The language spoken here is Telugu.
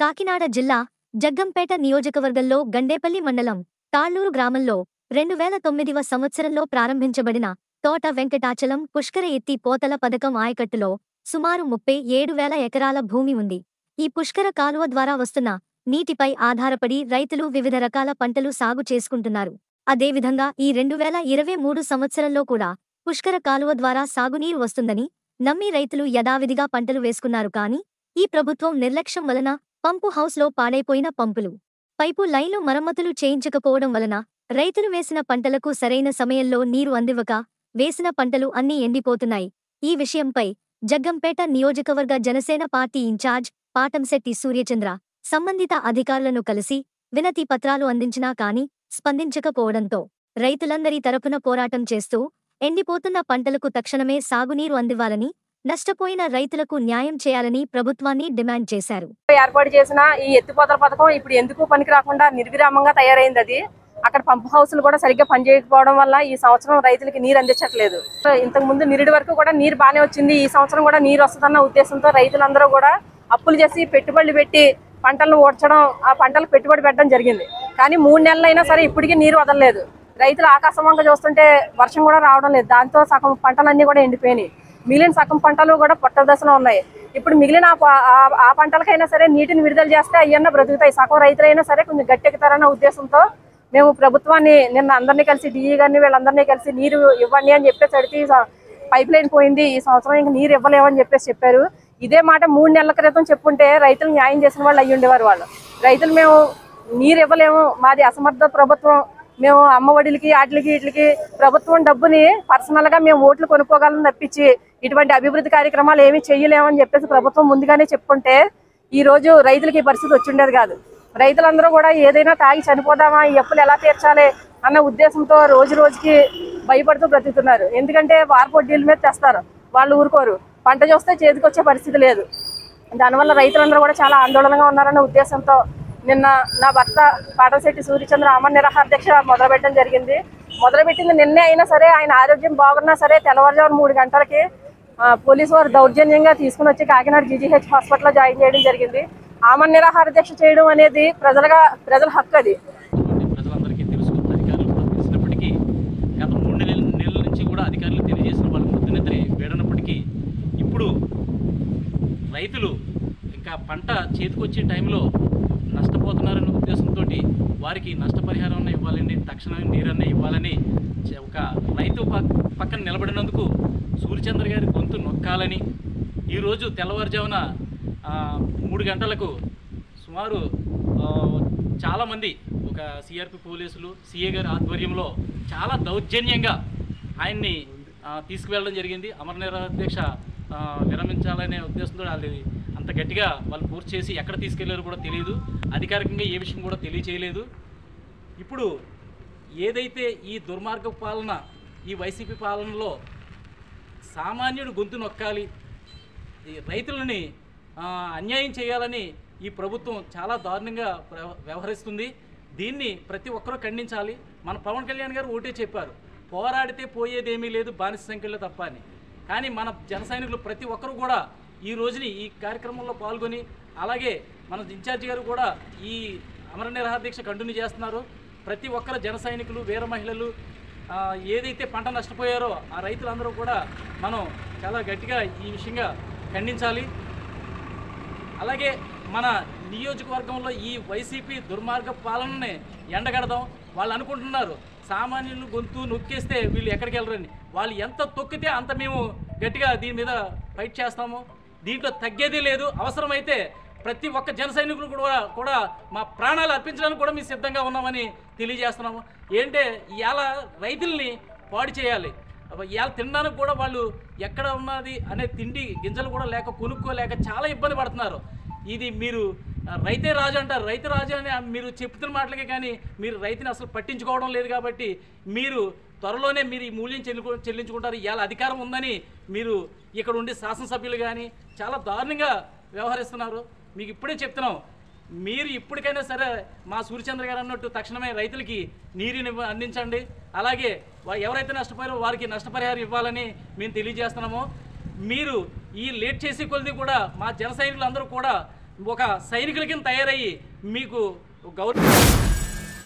కాకినాడ జిల్లా జగ్గంపేట నియోజకవర్గంలో గండేపల్లి మండలం తాళ్లూరు గ్రామంలో రెండు వేల తొమ్మిదివ సంవత్సరంలో ప్రారంభించబడిన తోట వెంకటాచలం పుష్కర ఎత్తి పోతల పథకం ఆయకట్టులో సుమారు ముప్పై ఏడు వేల ఎకరాల భూమి ఉంది ఈ పుష్కర కాలువ ద్వారా వస్తున్న నీటిపై ఆధారపడి రైతులు వివిధ రకాల పంటలు సాగు చేసుకుంటున్నారు అదేవిధంగా ఈ రెండు వేల ఇరవై మూడు సంవత్సరంలో కూడా పుష్కర కాలువ ద్వారా సాగునీరు వస్తుందని నమ్మి రైతులు యథావిధిగా పంటలు వేసుకున్నారు కాని ఈ ప్రభుత్వం నిర్లక్ష్యం వలన పంపు హౌస్లో పాడైపోయిన పంపులు పైపు లైన్లు మరమ్మతులు చేయించకపోవడం వలన రైతులు వేసిన పంటలకు సరైన సమయంలో నీరు అందివ్వక వేసిన పంటలు అన్నీ ఎండిపోతున్నాయి ఈ విషయంపై జగ్గంపేట నియోజకవర్గ జనసేన పార్టీ ఇన్ఛార్జ్ పాటంశెట్టి సూర్యచంద్ర సంబంధిత అధికారులను కలిసి వినతి పత్రాలు అందించినా కాని స్పందించకపోవడంతో రైతులందరి తరపున పోరాటం చేస్తూ ఎండిపోతున్న పంటలకు తక్షణమే సాగునీరు అందివ్వాలని నష్టపోయిన రైతులకు న్యాయం చేయాలని ప్రభుత్వాన్ని డిమాండ్ చేశారు ఏర్పాటు చేసిన ఈ ఎత్తిపోతల పథకం ఇప్పుడు ఎందుకు పనికి రాకుండా నిర్విరామంగా తయారైంది అది అక్కడ పంప్ హౌస్లు కూడా సరిగ్గా పనిచేయకపోవడం వల్ల ఈ సంవత్సరం రైతులకి నీరు అందించట్లేదు ఇంతకు ముందు నిరుడి వరకు కూడా నీరు బాగానే వచ్చింది ఈ సంవత్సరం కూడా నీరు వస్తుందన్న ఉద్దేశంతో రైతులందరూ కూడా అప్పులు చేసి పెట్టుబడులు పెట్టి పంటలను ఓడ్చడం ఆ పంటలకు పెట్టుబడి పెట్టడం జరిగింది కానీ మూడు నెలలైనా సరే ఇప్పటికీ నీరు వదలలేదు రైతులు ఆకాశవంక చూస్తుంటే వర్షం కూడా రావడం లేదు దాంతో సగం పంటలన్నీ కూడా ఎండిపోయినాయి మిగిలిన సగం పంటలు కూడా పొట్ట దశలో ఉన్నాయి ఇప్పుడు మిగిలిన ఆ ప- ఆ- ఆ పంటలకైనా సరే నీటిని విడుదల చేస్తే అయ్యన్న బ్రతుకుతాయి సగం రైతులైనా సరే కొంచెం గట్టెక్కుతారన్న ఉద్దేశంతో మేము ప్రభుత్వాన్ని నిన్న అందరినీ కలిసి డిఈ గారిని వీళ్ళందరినీ కలిసి నీరు ఇవ్వండి అని చెప్పేసి అడిగి పైప్ లైన్ పోయింది ఈ సంవత్సరం ఇంకా నీరు ఇవ్వలేమని చెప్పేసి చెప్పారు ఇదే మాట మూడు నెలల క్రితం చెప్పుంటే రైతులు న్యాయం చేసిన వాళ్ళు అయ్యి ఉండేవారు వాళ్ళు రైతులు మేము నీరు ఇవ్వలేము మాది అసమర్థ ప్రభుత్వం మేము అమ్మఒడిలకి వాటికి వీటికి ప్రభుత్వం డబ్బుని పర్సనల్ గా మేము ఓట్లు కొనుక్కోగలం తప్పించి ఇటువంటి అభివృద్ధి కార్యక్రమాలు ఏమీ చెయ్యలేమని చెప్పేసి ప్రభుత్వం ముందుగానే చెప్పుకుంటే ఈ రోజు రైతులకి ఈ పరిస్థితి వచ్చిండేది కాదు రైతులందరూ కూడా ఏదైనా తాగి చనిపోదామా ఈ అప్పులు ఎలా తీర్చాలి అన్న ఉద్దేశంతో రోజు రోజుకి భయపడుతూ బ్రతుకుతున్నారు ఎందుకంటే వారపు వడ్డీల మీద తెస్తారు వాళ్ళు ఊరుకోరు పంట చూస్తే చేతికి వచ్చే పరిస్థితి లేదు దానివల్ల రైతులందరూ కూడా చాలా ఆందోళనగా ఉన్నారన్న ఉద్దేశంతో నిన్న నా భర్త పాటశెట్టి సూర్యచంద్ర అమర్ నిరాహార దీక్ష మొదలుపెట్టడం జరిగింది మొదలుపెట్టింది నిన్నే అయినా సరే ఆయన ఆరోగ్యం బాగున్నా సరే తెల్లవారుజామున మూడు గంటలకి ఆ, పోలీసు వారు దౌర్జన్యంగా తీసుకుని వచ్చి కాకినాడ జీజీహెచ్ హాస్పిటల్లో జాయిన్ చేయడం జరిగింది ఆమర్ నిరాహార దీక్ష చేయడం అనేది ప్రజలుగా ప్రజల హక్కు అది ఉంది. ప్రజలందరికీ తెలుసు అధికారులు కూడా తెలిసినప్పటికీ గత మూడు నెలల నెలల నుంచి కూడా అధికారులు తెలియజేసిన వాళ్ళు ముద్దునిద్రే వేడనప్పటికీ ఇప్పుడు రైతులు ఇంకా పంట చేతికొచ్చే టైంలో నష్టపోతున్నారనే ఉద్దేశంతో వారికి నష్టపరిహారం అన్న ఇవ్వాలని తక్షణమే నీరన్న ఇవ్వాలని చె- ఒక రైతు పక్- పక్కన నిలబడినందుకు సూర్యచంద్ర గారి గొంతు నొక్కాలని ఈరోజు తెల్లవారుజామున ఆ, మూడు గంటలకు సుమారు ఆ, చాలామంది ఒక సిఆర్పి పోలీసులు సిఏ గారి ఆధ్వర్యంలో చాలా దౌర్జన్యంగా ఆయన్ని ఆ, తీసుకువెళ్ళడం జరిగింది అమర నిరాధ్యక్ష విరమించాలనే ఉద్దేశంతో వాళ్ళు అంత గట్టిగా వాళ్ళు పూర్తి చేసి ఎక్కడ తీసుకెళ్లారో కూడా తెలియదు అధికారికంగా ఏ విషయం కూడా తెలియచేయలేదు ఇప్పుడు ఏదైతే ఈ దుర్మార్గ పాలన ఈ వైసీపీ పాలనలో సామాన్యుడు గొంతు నొక్కాలి ఈ రైతులని ఆ, అన్యాయం చేయాలని ఈ ప్రభుత్వం చాలా దారుణంగా వ్యవ- వ్యవహరిస్తుంది దీన్ని ప్రతి ఒక్కరూ ఖండించాలి మన పవన్ కళ్యాణ్ గారు ఒకటే చెప్పారు పోరాడితే పోయేదేమీ లేదు బానిస సంఖ్యలో తప్ప అని కానీ మన జన సైనికులు ప్రతి ఒక్కరు కూడా ఈ రోజుని ఈ కార్యక్రమంలో పాల్గొని అలాగే మన ఇన్ఛార్జి గారు కూడా ఈ అమర నిరాహార దీక్ష కంటిన్యూ చేస్తున్నారు ప్రతి ఒక్కరు జన సైనికులు వీర మహిళలు ఆ, ఏదైతే పంట నష్టపోయారో ఆ రైతులందరూ కూడా మనం చాలా గట్టిగా ఈ విషయంగా ఖండించాలి అలాగే మన నియోజకవర్గంలో ఈ వైసీపీ దుర్మార్గ పాలనని ఎండగడదాం వాళ్ళు అనుకుంటున్నారు సామాన్యులు గొంతు నొక్కేస్తే వీళ్ళు ఎక్కడికి వెళ్ళరని వాళ్ళు ఎంత తొక్కితే అంత మేము గట్టిగా దీని మీద ఫైట్ చేస్తాము దీంట్లో తగ్గేదే లేదు అవసరమైతే ప్రతి ఒక్క జన సైనికులు కూడా కూడా మా ప్రాణాలు అర్పించడానికి కూడా మేము సిద్ధంగా ఉన్నామని తెలియజేస్తున్నాము ఏంటంటే ఇవాళ రైతుల్ని పాడు చేయాలి ఇవాళ తినడానికి కూడా వాళ్ళు ఎక్కడ ఉన్నది అనే తిండి గింజలు కూడా లేక కొనుక్కోలేక చాలా ఇబ్బంది పడుతున్నారు ఇది మీరు ఆ, రైతే రాజు అంటారు రైతు రాజు అని మీరు చెప్తున్న మాటలకే కానీ మీరు రైతుని అసలు పట్టించుకోవడం లేదు కాబట్టి మీరు త్వరలోనే మీరు ఈ మూల్యం చెల్లు చెల్లించుకుంటారు ఇవాళ అధికారం ఉందని మీరు ఇక్కడ ఉండే శాసనసభ్యులు కానీ చాలా దారుణంగా వ్యవహరిస్తున్నారు మీకు ఇప్పుడే చెప్తున్నాం మీరు ఇప్పటికైనా సరే మా సూర్యచంద్ర గారు అన్నట్టు తక్షణమే రైతులకి నీరుని ఇవ్వ- అందించండి అలాగే వా- ఎవరైతే నష్టపోయారో వారికి నష్టపరిహారం ఇవ్వాలని మేము తెలియజేస్తున్నాము మీరు ఈ లేట్ చేసే కొలది కూడా మా జన సైనికులందరూ కూడా ఒక సైనికుల కింద తయారయ్యి మీకు గౌరవ